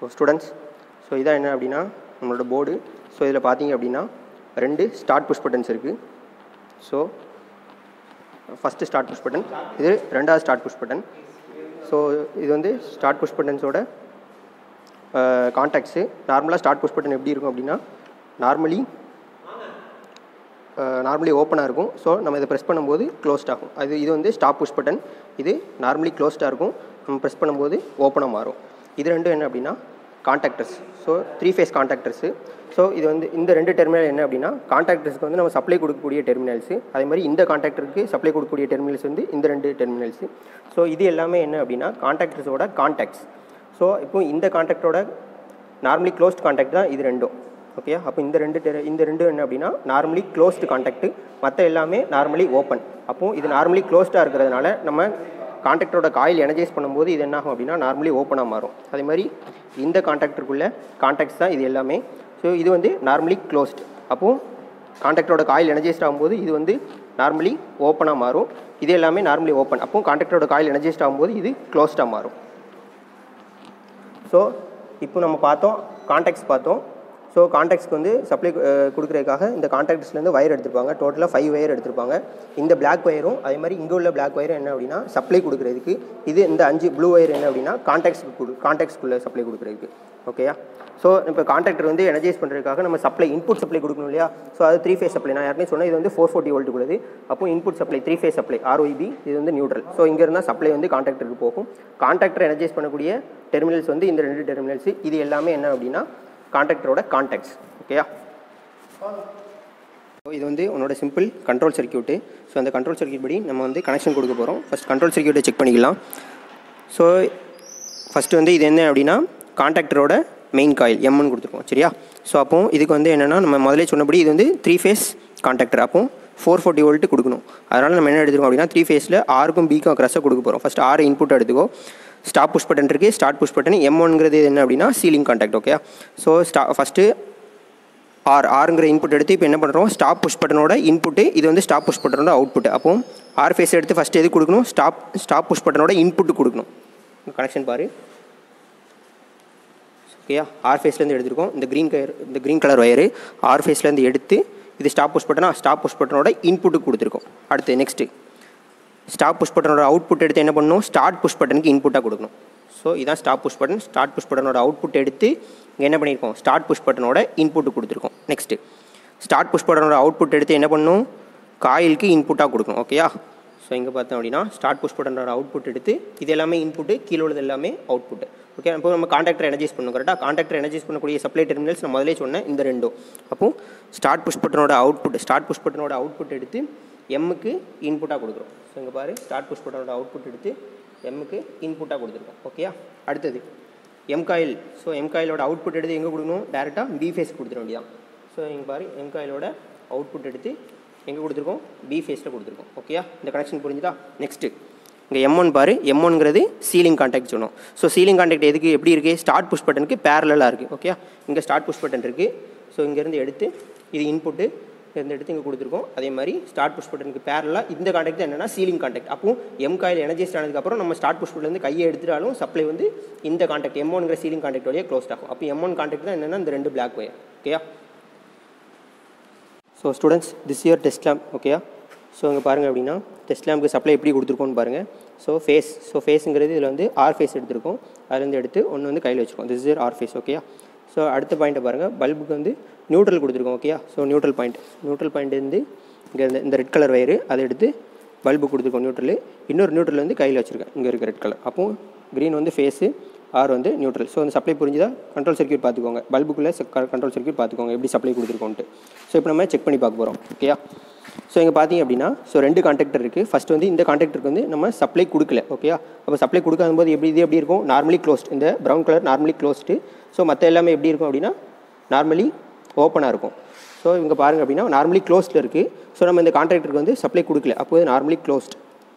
so students so இதான் என்ன அப்படின்னா நம்மளோட போர்டு ஸோ இதில் பார்த்தீங்க அப்படின்னா ரெண்டு ஸ்டார்ட் புஷ் பட்டன்ஸ் இருக்குது so first start push button இது ரெண்டாவது ஸ்டார்ட் புஷ் பட்டன் ஸோ இது வந்து ஸ்டார்ட் புஷ் பட்டன்ஸோட கான்டாக்ட்ஸு நார்மலாக ஸ்டார்ட் புஷ் பட்டன் எப்படி இருக்கும் அப்படின்னா நார்மலி நார்மலி ஓப்பனாக இருக்கும் ஸோ நம்ம இதை ப்ரெஸ் பண்ணும்போது க்ளோஸ்ட் ஆகும் அது இது வந்து ஸ்டாப் புஷ் பட்டன் இது நார்மலி க்ளோஸ்டாக இருக்கும் நம்ம ப்ரெஸ் பண்ணும்போது ஓப்பனாக மாறும் இது ரெண்டும் என்ன அப்படின்னா contactors so three phase contactors so இது வந்து இந்த ரெண்டு டெர்மினல் என்ன அப்படின்னா கான்டாக்டர்ஸ்க்கு வந்து நம்ம சப்ளை கொடுக்கக்கூடிய டெர்மினல்ஸு அதே மாதிரி இந்த கான்டாக்டருக்கு சப்ளை கொடுக்கக்கூடிய டெர்மினல்ஸ் வந்து இந்த ரெண்டு டெர்மினல்ஸு ஸோ இது எல்லாமே என்ன அப்படின்னா கான்டாக்டர்ஸோட கான்டாக்ட்ஸ் ஸோ இப்போ இந்த கான்டாக்டோட நார்மலி க்ளோஸ்ட் கான்டாக்ட் தான் இது ரெண்டும் ஓகே அப்போ இந்த ரெண்டு ter- இந்த ரெண்டும் என்ன அப்படின்னா நார்மலி க்ளோஸ்டு கான்டாக்ட் மற்ற எல்லாமே நார்மலி ஓப்பன் அப்போது இது நார்மலி க்ளோஸ்டாக இருக்கிறதுனால நம்ம கான்டாக்டரோட காயில் எனர்ஜைஸ் பண்ணும்போது இது என்ன ஆகும் அப்படின்னா நார்மலி ஓப்பனாக மாறும் அதே மாதிரி இந்த கான்டாக்டருக்குள்ள கான்டாக்ட்ஸ் தான் இது எல்லாமே ஸோ இது வந்து நார்மலி க்ளோஸ்ட் அப்போது கான்டாக்டரோட காயில் எனர்ஜைஸ்ட் ஆகும்போது இது வந்து நார்மலி ஓப்பனாக மாறும் இது எல்லாமே நார்மலி ஓப்பன் அப்போ கான்டாக்டரோட காயில் எனர்ஜைஸ்ட் ஆகும்போது இது க்ளோஸ்டாக மாறும் ஸோ இப்போ நம்ம பார்த்தோம் கான்டாக்ட்ஸ் பார்த்தோம் ஸோ கான்டாக்ட்ஸ்க்கு வந்து சப்ளை கொடுக்குறதுக்காக இந்த கான்டாக்ட்ஸ்லேருந்து வயர் எடுத்திருப்பாங்க டோட்டலாக ஃபைவ் வயர் எடுத்திருப்பாங்க இந்த பிளாக் வயரும் அதே மாதிரி இங்கே உள்ள பிளாக் வயரும் என்ன அப்படின்னா சப்ளை கொடுக்குறதுக்கு இது இந்த அஞ்சு ப்ளூ வயர் என்ன அப்படின்னா கான்டாக்ட்ஸ்க்கு கொடு கான்டாக்ட்ஸ்க்குள்ளே சப்ளை கொடுக்குறதுக்கு ஓகேயா ஸோ இப்போ கான்ட்ராக்டர் வந்து எனர்ஜைஸ் பண்ணுறதுக்காக நம்ம சப்ளை இன்புட் சப்ளை கொடுக்கணும் இல்லையா ஸோ அது த்ரீ ஃபேஸ் சப்ளை நான் யாருமே சொன்னேன் இது வந்து ஃபோர் ஃபோர்ட்டி வோல்ட்டுக்குள்ளது அப்போ input supply three phase supply RYB இது வந்து நியூட்ரல் ஸோ இங்கே இருந்தால் சப்ளை வந்து கான்ட்ராக்டருக்கு போகும் கான்ட்ராக்டர் எனர்ஜைஸ் பண்ணக்கூடிய டெர்மினல்ஸ் வந்து இந்த ரெண்டு டெர்மினல்ஸ் இது எல்லாமே என்ன அப்படின்னா கான்ட்ராக்டரோட கான்டாக்ட்ஸ் ஓகேயா ஸோ இது வந்து உன்னோட சிம்பிள் கண்ட்ரோல் சர்க்யூட்டு ஸோ அந்த கண்ட்ரோல் சர்க்யூட் படி நம்ம வந்து கனெக்ஷன் கொடுக்க போகிறோம் ஃபஸ்ட் கண்ட்ரோல் சர்க்யூட்டை செக் பண்ணிக்கலாம் ஸோ ஃபஸ்ட்டு வந்து இது என்ன அப்படின்னா கான்டாக்டரோட மெயின் காயில் எம்னு கொடுத்துருக்கோம் சரியா ஸோ அப்போ இதுக்கு வந்து என்னென்னா நம்ம முதலே சொன்னபடி இது வந்து த்ரீ ஃபேஸ் கான்டாக்டர் அப்போ ஃபோர் ஃபோர்ட்டி வோல்ட்டு கொடுக்கணும் அதனால் நம்ம என்ன எடுத்துருக்கோம் அப்படின்னா த்ரீ ஃபேஸில் ஆருக்கும் பிக்கும் க்ரஸ்ஸை கொடுக்க போகிறோம் ஃபஸ்ட் ஆறு இன்புட் எடுத்துக்கோ ஸ்டாப் புஷ் பட்டன் இருக்குது ஸ்டார்ட் புஷ் பட்டன் எம் ஒன்ங்கிறது என்ன அப்படின்னா சீலிங் கான்டாக்ட் ஓகே ஸோ ஸ்டா ஃபஸ்ட்டு ஆர் ஆறுங்கிற இன்புட் எடுத்து இப்போ என்ன பண்ணுறோம் ஸ்டாப் புஷ் பட்டனோட இன்புட்டு இது வந்து ஸ்டாப் புஷ் பட்டனோட அவுட்புட் அப்போ ஆர் ஃபேஸ் எடுத்து ஃபஸ்ட்டு எது கொடுக்கணும் ஸ்டாப் ஸ்டாப் புஷ் பட்டனோட இன்புட்டு கொடுக்கணும் கனெக்ஷன் பாரு ஓகேயா ஆர் ஃபேஸ்லேருந்து எடுத்திருக்கோம் இந்த க்ரீன் கலர் இந்த க்ரீன் கலர் ஒயரு ஆர் ஃபேஸ்லேருந்து எடுத்து இது ஸ்டாப் புஷ் பட்டனா ஸ்டாப் புஷ் பட்டனோட இன்புட்டுக்கு கொடுத்துருக்கோம் அடுத்து நெக்ஸ்ட்டு ஸ்டாப் புஷ் பட்டனோட அவுட்புட் எடுத்து என்ன பண்ணணும் ஸ்டார்ட் புஷ் பட்டனுக்கு இன்புட்டாக கொடுக்கணும் ஸோ இதான் stop push button start push பட்டனோட அவுட்புட் எடுத்து இங்கே என்ன பண்ணியிருக்கோம் ஸ்டார்ட் புஷ் பட்டனோட இன்புட்டு கொடுத்துருக்கோம் நெக்ஸ்ட்டு ஸ்டார்ட் புஷ் பட்டனோட அவுட்புட் எடுத்து என்ன பண்ணணும் காயிலுக்கு இன்புட்டாக கொடுக்கணும் ஓகேயா ஸோ இங்கே பார்த்தோம் அப்படின்னா ஸ்டார்ட் புஷ் பட்டனோட அவுட்புட் எடுத்து இது எல்லாமே இன்புட்டு கீழே உள்ளது எல்லாமே அவுட்புட் ஓகே அப்போ நம்ம கான்டாக்டர் எனர்ஜைஸ் பண்ணணும் கரெக்டாக கான்டாக்டர் எனர்ஜைஸ் பண்ணக்கூடிய சப்ளை டெர்மினல்ஸ் நான் முதலே சொன்னேன் இந்த ரெண்டும் அப்போ ஸ்டார்ட் புஷ் பட்டனோட அவுட்புட் ஸ்டார்ட் புஷ் பட்டனோட அவுட்புட் எடுத்து எம்முக்கு இன்புட்டாக கொடுக்குறோம் ஸோ இங்கே பாரு ஸ்டார்ட் புஷ் பட்டனோட அவுட்புட் எடுத்து எம்முக்கு இன்புட்டாக கொடுத்துருக்கோம் ஓகேயா அடுத்தது எம் காயில் ஸோ எம் காயிலோட அவுட்புட் எடுத்து எங்கே கொடுக்கணும் டேரெக்டாக பி ஃபேஸ் கொடுத்துட வேண்டியதான் ஸோ இங்கே பாரு எம் காயிலோட அவுட்புட் எடுத்து எங்கே கொடுத்துருக்கோம் பி ஃபேஸில் கொடுத்துருக்கோம் ஓகேயா இந்த கனெக்ஷன் புரிஞ்சுதா நெக்ஸ்ட்டு இங்கே எம் ஒன் பாரு எம் ஒன்ங்கிறது சீலிங் கான்டாக்ட் சொன்னோம் ஸோ சீலிங் கான்டாக்ட் எதுக்கு எப்படி இருக்குது ஸ்டார்ட் புஷ் பட்டனுக்கு பேரலாக இருக்குது ஓகே இங்கே ஸ்டார்ட் புஷ் பட்டன் இருக்குது ஸோ இங்கேருந்து எடுத்து இது இன்புட்டு இருந்து எடுத்து இங்கே கொடுத்துருக்கோம் அதே மாதிரி ஸ்டார்ட் புஷ் பட்டனுக்கு பேரலாக இந்த கான்டாக்ட் என்னன்னா சீலிங் கான்டாக்ட் அப்போ எம் காயில் எனர்ஜைஸ்ட் ஆனதுக்கப்புறம் நம்ம ஸ்டார்ட் புஷ் பட்டன்லேருந்து கையை எடுத்துட்டாலும் சப்ளை வந்து இந்த கான்டாக்ட் எம் ஒன்ங்கிற சீலிங் கான்டாக்ட் வழியாக க்ளோஸ் ஆகும் அப்போ எம் ஒன் கான்டாக்ட் தான் என்னென்னா இந்த ரெண்டு பிளாக் ஒயர் ஓகேயா so students this year test lamp ஓகேயா ஸோ இங்கே பாருங்கள் அப்படின்னா டெஸ்ட் லேம்புக்கு சப்ளை எப்படி கொடுத்துருக்கோன்னு பாருங்கள் ஸோ ஃபேஸ் ஸோ ஃபேஸுங்கிறது இதில் வந்து ஆர் ஃபேஸ் எடுத்திருக்கோம் அதுலேருந்து எடுத்து ஒன்று வந்து கையில் வச்சுருக்கோம் திஸ் இயர் ஆர் ஃபேஸ் ஓகேயா ஸோ அடுத்த பாயிண்ட்டை பாருங்கள் பல்புக்கு வந்து நியூட்ரல் கொடுத்துருக்கோம் ஓகேயா so neutral point neutral point இருந்து இங்கே இந்த இந்த ரெட் கலர் வயரு அதை எடுத்து பல்பு கொடுத்துருக்கோம் நியூட்ரல் இன்னொரு நியூட்ரல் வந்து கையில் வச்சுருக்கேன் இங்கே இருக்க ரெட் கலர் அப்போ க்ரீன் வந்து ஃபேஸு ஆர் வந்து நியூட்ரல் ஸோ அந்த சப்ளை புரிஞ்சுதா கண்ட்ரோல் சர்க்யூட் பார்த்துக்கோங்க பல்புக்குள்ளே கண்ட்ரோல் சர்க்யூட் பார்த்துக்கோங்க எப்படி சப்ளை கொடுத்துருக்கோன்ட்டு ஸோ இப்போ நம்ம செக் பண்ணி பார்க்க போகிறோம் ஓகேயா ஸோ இங்கே பார்த்தீங்க அப்படின்னா ஸோ ரெண்டு கான்டாக்டர் இருக்குது ஃபஸ்ட் வந்து இந்த கான்டாக்டருக்கு வந்து நம்ம சப்ளை கொடுக்கல ஓகேயா அப்போ சப்ளை கொடுக்காத போது எப்படி இது எப்படி இருக்கும் நார்மலி க்ளோஸ்ட் இந்த brown colour normally closed so மற்ற எல்லாமே எப்படி இருக்கும் அப்படின்னா நார்மலி ஓப்பனாக இருக்கும் ஸோ இங்கே பாருங்கள் அப்படின்னா நார்மலி க்ளோஸ்டில் இருக்குது ஸோ நம்ம இந்த கான்ட்ராக்டருக்கு வந்து சப்ளை கொடுக்கல அப்போ நார்மலி க்ளோஸ்ட்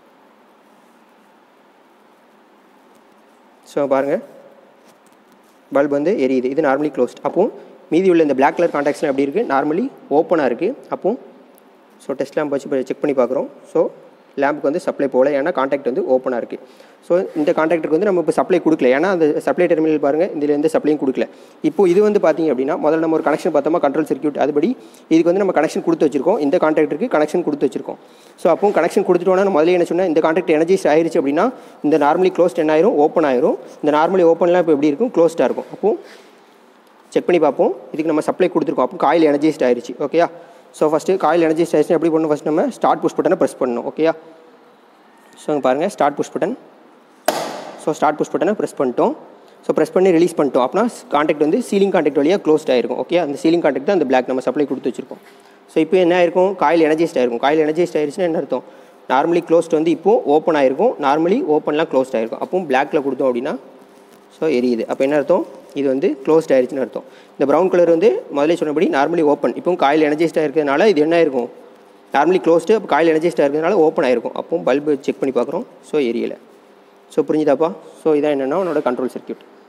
ஸோ பாருங்கள் பல்ப் வந்து எரியுது இது நார்மலி க்ளோஸ்ட் அப்போ மீதி உள்ள இந்த பிளாக் கலர் கான்டாக்ட்ஸ்லாம் எப்படி இருக்குது நார்மலி ஓப்பனாக இருக்குது அப்போ ஸோ டெஸ்ட் லேம்ப் வச்சு செக் பண்ணி பார்க்குறோம் ஸோ லேம்புக்கு வந்து சப்ளை போகல ஏன்னா காண்டாக்ட் வந்து ஓப்பனாக இருக்குது ஸோ இந்த காண்டாக்டருக்கு வந்து நம்ம இப்போ சப்ளை கொடுக்கல ஏன்னா அந்த சப்ளை டெர்மினல் பாருங்கள் இதில் எந்த சப்ளையும் கொடுக்கல இப்போ இது வந்து பார்த்தீங்க அப்படின்னா முதல்ல நம்ம ஒரு கனெக்ஷன் பார்த்தோமா கண்ட்ரோல் சர்க்யூட் அதுபடி இதுக்கு வந்து நம்ம கனெக்ஷன் கொடுத்து வச்சிருக்கோம் இந்த காண்டாக்டருக்கு கனெக்ஷன் கொடுத்து வச்சிருக்கோம் ஸோ அப்போ கனெக்ஷன் கொடுத்துட்டோன்னா நான் முதல்ல என்ன சொன்னேன் இந்த காண்டாக்ட் எனர்ஜைஸ் ஆயிருச்சு அப்படின்னா இந்த நார்மலி க்ளோஸ்ட் என்ன ஆயிரும் ஓப்பன் ஆயிரும் இந்த நார்மலி ஓப்பன்லாம் இப்போ எப்படி இருக்கும் க்ளோஸ்டாக இருக்கும் அப்போ செக் பண்ணி பார்ப்போம் இதுக்கு நம்ம சப்ளை கொடுத்துருக்கோம் அப்போ காயில் எனர்ஜைஸ்ட் ஆயிருச்சு ஓகேயா ஸோ ஃபஸ்ட்டு காயில் எனர்ஜைஸ்ட் ஆயிடுச்சு எப்படி பண்ணணும் ஃபஸ்ட் நம்ம ஸ்டார்ட் புஷ் பட்டனை ப்ரெஸ் பண்ணணும் ஓகேயா ஸோ இங்க பாருங்கள் start push button so start push பட்டனை ப்ரெஸ் பண்ணிட்டோம் ஸோ ப்ரெஸ் பண்ணி ரிலீஸ் பண்ணிட்டோம் அப்படின்னா காண்டாக்ட் வந்து சீலிங் காண்டாக்ட் வழியாக க்ளோஸ்ட் ஆயிருக்கும் ஓகே அந்த சீலிங் காண்டாக்ட் தான் அந்த பிளாக் நம்ம சப்ளை கொடுத்து வச்சிருக்கோம் ஸோ இப்போ என்ன ஆயிருக்கும் காயில் எனர்ஜைஸ்ட் ஆயிருக்கும் காயில் எனர்ஜைஸ்ட் ஆயிருச்சுன்னா என்ன அர்த்தம் நார்மலி க்ளோஸ்ட் வந்து இப்போ ஓப்பன் ஆயிருக்கும் நார்மலி ஓப்பன்லாம் க்ளோஸ்ட் ஆயிருக்கும் அப்போ பிளாக்ல கொடுத்தோம் அப்படின்னா ஸோ எரியுது அப்போ என்ன அர்த்தம் இது வந்து க்ளோஸ்ட் ஆயிருச்சுன்னு அர்த்தம் இந்த ப்ரௌன் கலர் வந்து முதல்ல சொன்னபடி நார்மலி ஓப்பன் இப்போ காயில் எனர்ஜைஸ்டாக இருக்கிறதுனால இது என்ன ஆயிருக்கும் நார்மலி க்ளோஸ்டு அப்போ காயில் எனர்ஜைஸ்டாக இருக்கிறதுனால ஓப்பன் ஆயிருக்கும் அப்போ பல்பு செக் பண்ணி பார்க்குறோம் ஸோ எரியலை ஸோ புரிஞ்சுதாப்பா ஸோ இதான் என்னென்னா உன்னோட கண்ட்ரோல் சர்க்யூட்